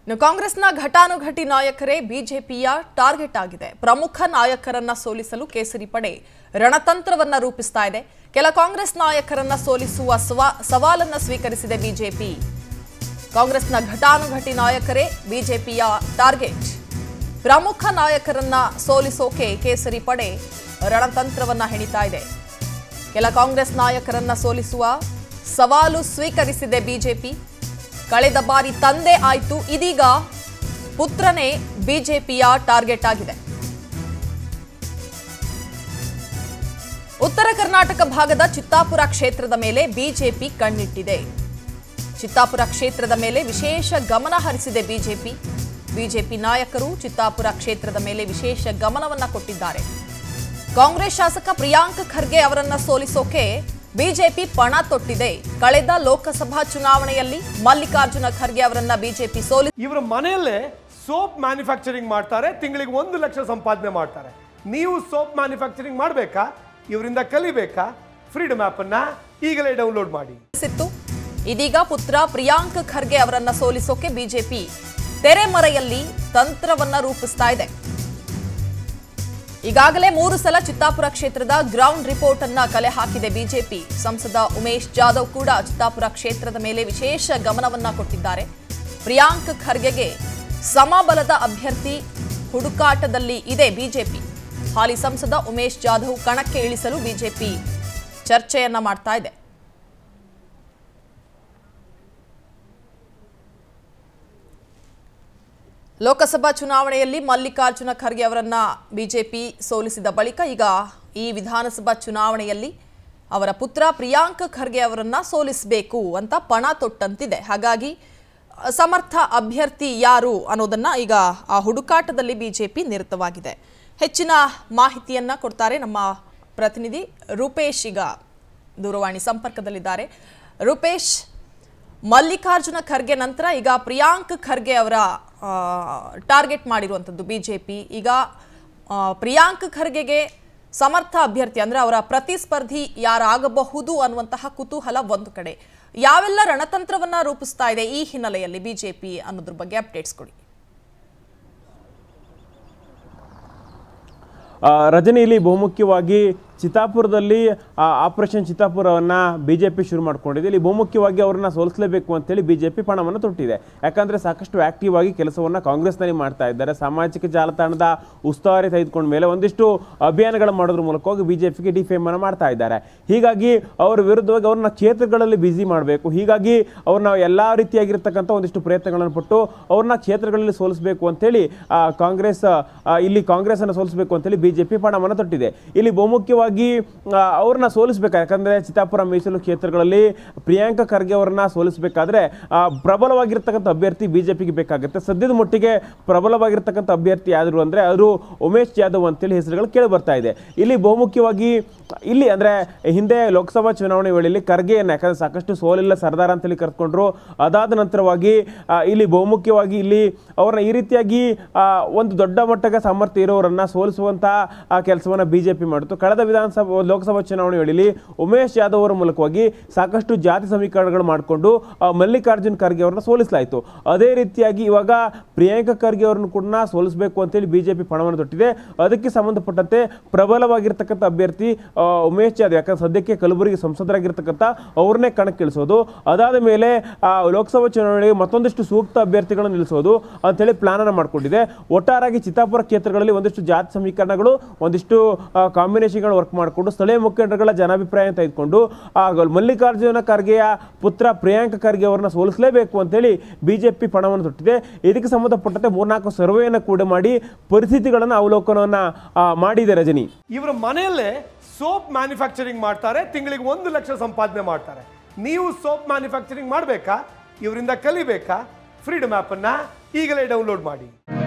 ಇನ್ನು ಕಾಂಗ್ರೆಸ್ನ ಘಟಾನುಘಟಿ ನಾಯಕರೇ ಬಿಜೆಪಿಯ ಟಾರ್ಗೆಟ್ ಆಗಿದೆ ಪ್ರಮುಖ ನಾಯಕರನ್ನ ಸೋಲಿಸಲು ಕೇಸರಿ ಪಡೆ ರಣತಂತ್ರವನ್ನ ರೂಪಿಸ್ತಾ ಇದೆ ಕೆಲ ಕಾಂಗ್ರೆಸ್ ನಾಯಕರನ್ನ ಸೋಲಿಸುವ ಸವಾ- ಸವಾಲನ್ನ ಸ್ವೀಕರಿಸಿದೆ ಬಿಜೆಪಿ ಕಾಂಗ್ರೆಸ್ನ ಘಟಾನುಘಟಿ ನಾಯಕರೇ ಬಿಜೆಪಿಯ ಟಾರ್ಗೆಟ್ ಪ್ರಮುಖ ನಾಯಕರನ್ನ ಸೋಲಿಸೋಕೆ ಕೇಸರಿ ಪಡೆ ರಣತಂತ್ರವನ್ನ ಹೆಣಿತಾ ಇದೆ ಕೆಲ ಕಾಂಗ್ರೆಸ್ ನಾಯಕರನ್ನ ಸೋಲಿಸುವ ಸವಾಲು ಸ್ವೀಕರಿಸಿದೆ ಬಿಜೆಪಿ ಕಳೆದ ಬಾರಿ ತಂದೆ ಆಯ್ತು ಇದೀಗ ಪುತ್ರನೇ ಬಿಜೆಪಿಯ ಟಾರ್ಗೆಟ್ ಆಗಿದೆ ಉತ್ತರ ಕರ್ನಾಟಕ ಭಾಗದ ಚಿತ್ತಾಪುರ ಕ್ಷೇತ್ರದ ಮೇಲೆ ಬಿಜೆಪಿ ಕಣ್ಣಿಟ್ಟಿದೆ ಚಿತ್ತಾಪುರ ಕ್ಷೇತ್ರದ ಮೇಲೆ ವಿಶೇಷ ಗಮನ ಹರಿಸಿದೆ ಬಿಜೆಪಿ ಬಿಜೆಪಿ ನಾಯಕರು ಚಿತ್ತಾಪುರ ಕ್ಷೇತ್ರದ ಮೇಲೆ ವಿಶೇಷ ಗಮನವನ್ನ ಕೊಟ್ಟಿದ್ದಾರೆ ಕಾಂಗ್ರೆಸ್ ಶಾಸಕ ಪ್ರಿಯಾಂಕ್ ಖರ್ಗೆ ಅವರನ್ನ ಸೋಲಿಸೋಕೆ ಬಿಜೆಪಿ ಪಣ ತೊಟ್ಟಿದೆ ಕಳೆದ ಲೋಕಸಭಾ ಚುನಾವಣೆಯಲ್ಲಿ ಮಲ್ಲಿಕಾರ್ಜುನ ಖರ್ಗೆ ಅವರನ್ನ ಬಿಜೆಪಿ ಸೋಲಿ ಇವರ ಮನೆಯಲ್ಲೇ ಸೋಪ್ ಮ್ಯಾನುಫ್ಯಾಕ್ಚರಿಂಗ್ ಮಾಡ್ತಾರೆ ತಿಂಗಳಿಗೆ ಒಂದು ಲಕ್ಷ ಸಂಪಾದನೆ ಮಾಡ್ತಾರೆ ನೀವು ಸೋಪ್ ಮ್ಯಾನುಫ್ಯಾಕ್ಚರಿಂಗ್ ಮಾಡಬೇಕಾ ಇವರಿಂದ ಕಲಿಬೇಕಾ ಫ್ರೀಡಮ್ ಆ್ಯಪನ್ನು ಈಗಲೇ ಡೌನ್ಲೋಡ್ ಮಾಡಿ ಸಿತ್ತು ಇದೀಗ ಪುತ್ರ ಪ್ರಿಯಾಂಕ್ ಖರ್ಗೆ ಅವರನ್ನ ಸೋಲಿಸೋಕೆ ಬಿಜೆಪಿ ತೆರೆಮರೆಯಲ್ಲಿ ತಂತ್ರವನ್ನ ರೂಪಿಸ್ತಾ ಇದೆ ಈಗಾಗಲೇ ಮೂರು ಸಲ ಚಿತ್ತಾಪುರ ಕ್ಷೇತ್ರದ ಗ್ರೌಂಡ್ ರಿಪೋರ್ಟ್ ಅನ್ನ ಕಲೆ ಹಾಕಿದೆ ಬಿಜೆಪಿ ಸಂಸದ ಉಮೇಶ್ ಜಾಧವ್ ಕೂಡ ಚಿತ್ತಾಪುರ ಕ್ಷೇತ್ರದ ಮೇಲೆ ವಿಶೇಷ ಗಮನವನ್ನ ಕೊಟ್ಟಿದ್ದಾರೆ ಪ್ರಿಯಾಂಕ್ ಖರ್ಗೆಗೆ ಸಮಬಲದ ಅಭ್ಯರ್ಥಿ ಹುಡುಕಾಟದಲ್ಲಿ ಇದೆ ಬಿಜೆಪಿ ಹಾಲಿ ಸಂಸದ ಉಮೇಶ್ ಜಾಧವ್ ಕಣಕ್ಕೆ ಇಳಿಸಲು ಬಿಜೆಪಿ ಚರ್ಚೆಯನ್ನ ಮಾಡ್ತಾ ಇದೆ ಲೋಕಸಭಾ ಚುನಾವಣೆಯಲ್ಲಿ ಮಲ್ಲಿಕಾರ್ಜುನ ಖರ್ಗೆ ಅವರನ್ನ ಬಿಜೆಪಿ ಸೋಲಿಸಿದ ಬಳಿಕ ಈಗ ಈ ವಿಧಾನಸಭಾ ಚುನಾವಣೆಯಲ್ಲಿ ಅವರ ಪುತ್ರ ಪ್ರಿಯಾಂಕ್ ಖರ್ಗೆ ಅವರನ್ನ ಸೋಲಿಸಬೇಕು ಅಂತ ಪಣ ತೊಟ್ಟಂತಿದೆ ಹಾಗಾಗಿ ಅ, ಸಮರ್ಥ ಅಭ್ಯರ್ಥಿ ಯಾರು ಅನ್ನೋದನ್ನ ಈಗ ಆ ಹುಡುಕಾಟದಲ್ಲಿ ಬಿಜೆಪಿ ನಿರತವಾಗಿದೆ ಹೆಚ್ಚಿನ ಮಾಹಿತಿಯನ್ನ ಕೊಡ್ತಾರೆ ನಮ್ಮ ಪ್ರತಿನಿಧಿ ರೂಪೇಶ್ ಈಗ ದೂರವಾಣಿ ಸಂಪರ್ಕದಲ್ಲಿದ್ದಾರೆ ರೂಪೇಶ್ ಮಲ್ಲಿಕಾರ್ಜುನ ಖರ್ಗೆ ನಂತರ ಈಗ ಪ್ರಿಯಾಂಕ್ ಖರ್ಗೆ ಅವರ ಆ, ಟಾರ್ಗೆಟ್ ಮಾಡಿರುವಂಥದ್ದು ಬಿಜೆಪಿ ಈಗ ಆ, ಪ್ರಿಯಾಂಕ್ ಖರ್ಗೆಗೆ ಸಮರ್ಥ ಅಭ್ಯರ್ಥಿ ಅಂದ್ರೆ ಅವರ ಪ್ರತಿಸ್ಪರ್ಧಿ ಯಾರಾಗಬಹುದು ಅನ್ನುವಂತಹ ಕುತೂಹಲ ಒಂದು ಕಡೆ ಯಾವೆಲ್ಲ ರಣತಂತ್ರವನ್ನ ರೂಪಿಸ್ತಾ ಇದೆ ಈ ಹಿನ್ನೆಲೆಯಲ್ಲಿ ಬಿಜೆಪಿ ಅನ್ನೋದ್ರ ಬಗ್ಗೆ ಅಪ್ಡೇಟ್ಸ್ ಕೊಡಿ ಆ, ರಜನಿ ಇಲ್ಲಿ ಬಹುಮುಖ್ಯವಾಗಿ ಚಿತ್ತಾಪುರದಲ್ಲಿ ಆ, ಆಪರೇಷನ್ ಚಿತ್ತಾಪುರವನ್ನು ಬಿ ಜೆ ಪಿ ಶುರು ಮಾಡ್ಕೊಂಡಿದೆ ಇಲ್ಲಿ ಬಹುಮುಖ್ಯವಾಗಿ ಅವರನ್ನ ಸೋಲಿಸಲೇಬೇಕು ಅಂತೇಳಿ ಬಿ ಜೆ ಪಿ ಪಣವನ್ನು ತೊಟ್ಟಿದೆ ಯಾಕಂದರೆ ಸಾಕಷ್ಟು ಆಕ್ಟಿವ್ ಆಗಿ ಕೆಲಸವನ್ನು ಕಾಂಗ್ರೆಸ್ನಲ್ಲಿ ಮಾಡ್ತಾ ಇದ್ದಾರೆ ಸಾಮಾಜಿಕ ಜಾಲತಾಣದ ಉಸ್ತುವಾರಿ ತೆಗೆದುಕೊಂಡ ಮೇಲೆ ಒಂದಿಷ್ಟು ಅಭಿಯಾನಗಳು ಮಾಡೋದ್ರ ಮೂಲಕವಾಗಿ ಬಿ ಜೆ ಪಿಗೆ ಡಿಫೇಮನ್ನು ಮಾಡ್ತಾ ಇದ್ದಾರೆ ಹೀಗಾಗಿ ಅವರ ವಿರುದ್ಧವಾಗಿ ಅವ್ರನ್ನ ಕ್ಷೇತ್ರಗಳಲ್ಲಿ ಬ್ಯುಸಿ ಮಾಡಬೇಕು ಹೀಗಾಗಿ ಅವ್ರನ್ನ ಎಲ್ಲ ರೀತಿಯಾಗಿರ್ತಕ್ಕಂಥ ಒಂದಿಷ್ಟು ಪ್ರಯತ್ನಗಳನ್ನು ಪಟ್ಟು ಅವ್ರನ್ನ ಕ್ಷೇತ್ರಗಳಲ್ಲಿ ಸೋಲಿಸಬೇಕು ಅಂತೇಳಿ ಆ, ಕಾಂಗ್ರೆಸ್ ಆ, ಇಲ್ಲಿ ಕಾಂಗ್ರೆಸ್ಸನ್ನು ಸೋಲಿಸಬೇಕು ಅಂತೇಳಿ ಬಿ ಜೆ ಪಿ ಪಣವನ್ನು ತೊಟ್ಟಿದೆ ಇಲ್ಲಿ ಬಹುಮುಖ್ಯವಾಗಿ ಆ, ಅವ್ರನ್ನ ಸೋಲಿಸಬೇಕು ಯಾಕಂದರೆ ಚಿತ್ತಾಪುರ ಮೀಸಲು ಕ್ಷೇತ್ರಗಳಲ್ಲಿ ಪ್ರಿಯಾಂಕ ಖರ್ಗೆ ಅವರನ್ನ ಸೋಲಿಸಬೇಕಾದ್ರೆ ಆ, ಪ್ರಬಲವಾಗಿರ್ತಕ್ಕಂಥ ಅಭ್ಯರ್ಥಿ ಬಿ ಜೆ ಪಿಗೆ ಬೇಕಾಗುತ್ತೆ ಸದ್ಯದ ಮಟ್ಟಿಗೆ ಪ್ರಬಲವಾಗಿರ್ತಕ್ಕಂಥ ಅಭ್ಯರ್ಥಿ ಯಾರು ಅಂದರೆ ಅದು ಉಮೇಶ್ ಜಾಧವ್ ಅಂತೇಳಿ ಹೆಸರುಗಳು ಕೇಳಿ ಬರ್ತಾ ಇದೆ ಇಲ್ಲಿ ಬಹುಮುಖ್ಯವಾಗಿ ಇಲ್ಲಿ ಅಂದರೆ ಹಿಂದೆ ಲೋಕಸಭಾ ಚುನಾವಣೆ ವೇಳೆಯಲ್ಲಿ ಖರ್ಗೆಯನ್ನು ಯಾಕಂದರೆ ಸಾಕಷ್ಟು ಸೋಲಿಲ್ಲ ಸರ್ದಾರ್ ಅಂತೇಳಿ ಕರ್ಕೊಂಡ್ರು ಅದಾದ ನಂತರವಾಗಿ ಆ, ಇಲ್ಲಿ ಬಹುಮುಖ್ಯವಾಗಿ ಇಲ್ಲಿ ಅವ್ರನ್ನ ಈ ರೀತಿಯಾಗಿ ಆ, ಒಂದು ದೊಡ್ಡ ಮಟ್ಟದ ಸಾಮರ್ಥ್ಯ ಇರೋರನ್ನ ಸೋಲಿಸುವಂಥ ಕೆಲಸವನ್ನು ಬಿ ಜೆ ಪಿ ಮಾಡಿತು ಕಳೆದ ವಿಧಾನಸಭಾ ಲೋಕಸಭಾ ಚುನಾವಣೆ ವೇಳೆಯಲ್ಲಿ ಉಮೇಶ್ ಯಾದವ್ ಅವರ ಮೂಲಕವಾಗಿ ಸಾಕಷ್ಟು ಜಾತಿ ಸಮೀಕರಣಗಳು ಮಾಡಿಕೊಂಡು ಮಲ್ಲಿಕಾರ್ಜುನ್ ಖರ್ಗೆ ಅವರನ್ನ ಸೋಲಿಸಲಾಯಿತು ಅದೇ ರೀತಿಯಾಗಿ ಇವಾಗ ಪ್ರಿಯಾಂಕ ಖರ್ಗೆ ಅವರನ್ನು ಕೂಡ ಸೋಲಿಸಬೇಕು ಅಂತೇಳಿ ಬಿ ಜೆ ಪಿ ಪಣವನ್ನು ತೊಟ್ಟಿದೆ ಅದಕ್ಕೆ ಸಂಬಂಧಪಟ್ಟಂತೆ ಪ್ರಬಲವಾಗಿರ್ತಕ್ಕಂಥ ಅಭ್ಯರ್ಥಿ ಆ, ಉಮೇಶ್ ಯಾದವ್ ಯಾಕಂದ್ರೆ ಸದ್ಯಕ್ಕೆ ಕಲಬುರಗಿ ಸಂಸದರಾಗಿರ್ತಕ್ಕಂಥ ಅವ್ರನ್ನೇ ಕಣಕ್ಕಿಳಿಸೋದು ಅದಾದ ಮೇಲೆ ಆ, ಲೋಕಸಭಾ ಚುನಾವಣೆಗೆ ಮತ್ತೊಂದಿಷ್ಟು ಸೂಕ್ತ ಅಭ್ಯರ್ಥಿಗಳನ್ನು ನಿಲ್ಲಿಸೋದು ಅಂತೇಳಿ ಪ್ಲಾನನ್ನು ಮಾಡಿಕೊಂಡಿದೆ ಒಟ್ಟಾರಾಗಿ ಚಿತ್ತಾಪುರ ಕ್ಷೇತ್ರಗಳಲ್ಲಿ ಒಂದಿಷ್ಟು ಜಾತಿ ಸಮೀಕರಣಗಳು ಒಂದಿಷ್ಟು ಕಾಂಬಿನೇಷನ್ಗಳು ವರ್ಕ್ ಮಾಡಿಕೊಂಡು ಸ್ಥಳೀಯ ಮುಖಂಡರುಗಳ ಜನಾಭಿಪ್ರಾಯ ತೆಗೆದುಕೊಂಡು ಆ ಮಲ್ಲಿಕಾರ್ಜುನ ಖರ್ಗೆಯ ಪುತ್ರ ಪ್ರಿಯಾಂಕ ಖರ್ಗೆ ಅವರನ್ನ ಸೋಲಿಸಲೇಬೇಕು ಅಂತೇಳಿ ಬಿಜೆಪಿ ಪಣವನ್ನು ತೊಟ್ಟಿದೆ ಇದಕ್ಕೆ ಸಂಬಂಧಪಟ್ಟಂತೆ ಮೂರ್ನಾಲ್ಕು ಸರ್ವೆಯನ್ನು ಕೂಡ ಮಾಡಿ ಪರಿಸ್ಥಿತಿಗಳನ್ನು ಅವಲೋಕನವನ್ನು ಆ, ಮಾಡಿದೆ ರಜನಿ ಇವರ ಮನೆಯಲ್ಲೇ ಸೋಪ್ ಮ್ಯಾನುಫ್ಯಾಕ್ಚರಿಂಗ್ ಮಾಡ್ತಾರೆ ತಿಂಗಳಿಗೆ ಒಂದು ಲಕ್ಷ ಸಂಪಾದನೆ ಮಾಡ್ತಾರೆ ನೀವು ಸೋಪ್ ಮ್ಯಾನುಫ್ಯಾಕ್ಚರಿಂಗ್ ಮಾಡಬೇಕಾ ಇವರಿಂದ ಕಲಿಬೇಕಾ ಫ್ರೀಡಮ್ ಆ್ಯಪನ್ನು ಈಗಲೇ ಡೌನ್ಲೋಡ್ ಮಾಡಿ